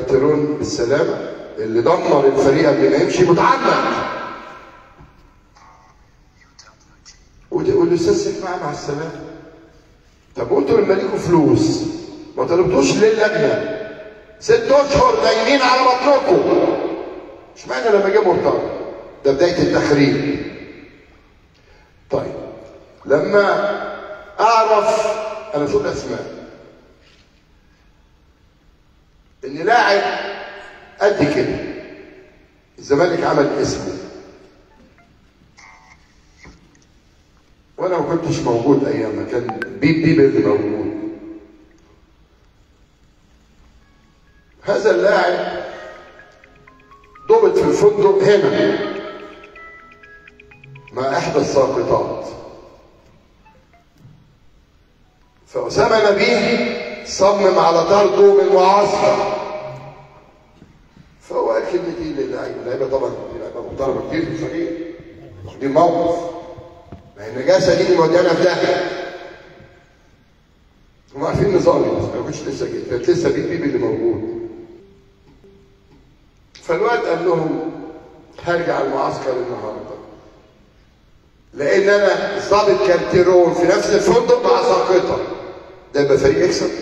كارتيرون بالسلامه اللي دمر الفريق قبل ما يمشي متعمد ود- والاستاذ سيف معاه مع السلامه طب وانتوا لما ليكوا فلوس ما طلبتوش ليه اللجنه ست اشهر نايمين على بطنكم اشمعنى لما جه مرتضى ده بدايه التخريب طيب لما اعرف انا شو الاسماء ان لاعب قد كده الزمالك عمل اسمه وانا ما كنتش موجود ايام ما كان بيب بيب اللي موجود هذا اللاعب ضبط في الفندق هنا مع احدى الساقطات فأسامة نبيه صمم على طرده من معسكر فهو قال كلمتين للعيبه اللعيبه طبعا دي لعيبه محترمه كتير في الفريق دي موقف ما هي النجاسه دي اللي موديانا في داهيه هم عارفين نظامي بس ما كنتش لسه جيت كانت لسه بيب بيبي اللي موجود فالواد قال لهم هرجع المعسكر النهارده لان انا ظابط كارتيرون في نفس الفندق مع ساقطه ده يبقى فريق يكسب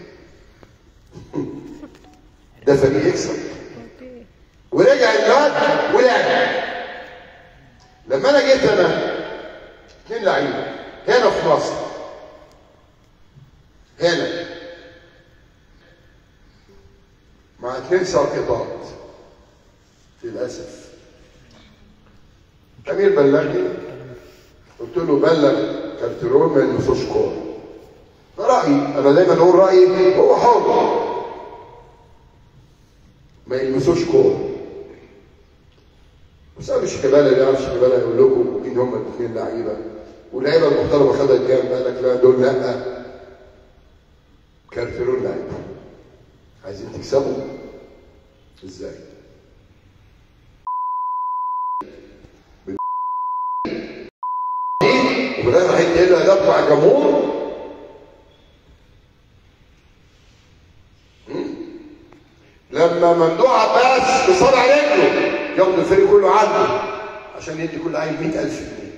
ده فريق يكسب ورجع الواد ولعب لما انا جيت انا اثنين لعيبه هنا في مصر هنا مع اثنين ساقطات للاسف امير بلغني قلت له بلغ كارتيرون ما يلمسوش كوره ده رايي انا دايما اقول رايي هو حر ما يلمسوش كوره وسألوا شيكابالا اللي يعرف شيكابالا يقول لكم مين هم الاثنين لعيبه واللعيبه المحترمه خدت جنب قال لك لا دول لا كارتيرون لعيب عايزين تكسبوا ازاي؟ وبدأنا رايحين ايه الاداء مع الجمهور مم. لما ممدوح عباس بصابع رجله ياخد الفريق كله عنده عشان يدي كل عيل 100000 جنيه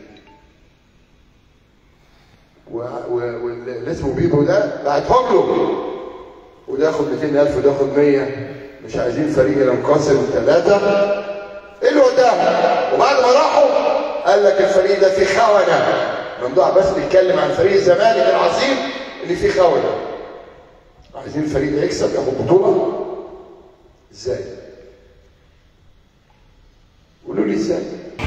و- و- واللي اسمه بيبو ده بعتهم له وده ياخد 200000 وده ياخد 100 مش عايزين فريق ينقسم ثلاثة ايه اللي قدام وبعد ما راحوا قال لك الفريق ده فيه خونة ممدوح عباس بيتكلم عن فريق الزمالك العظيم اللي فيه خونة عايزين فريق يكسب ياخد بطولة ازاي؟ قولوا لي ازاي؟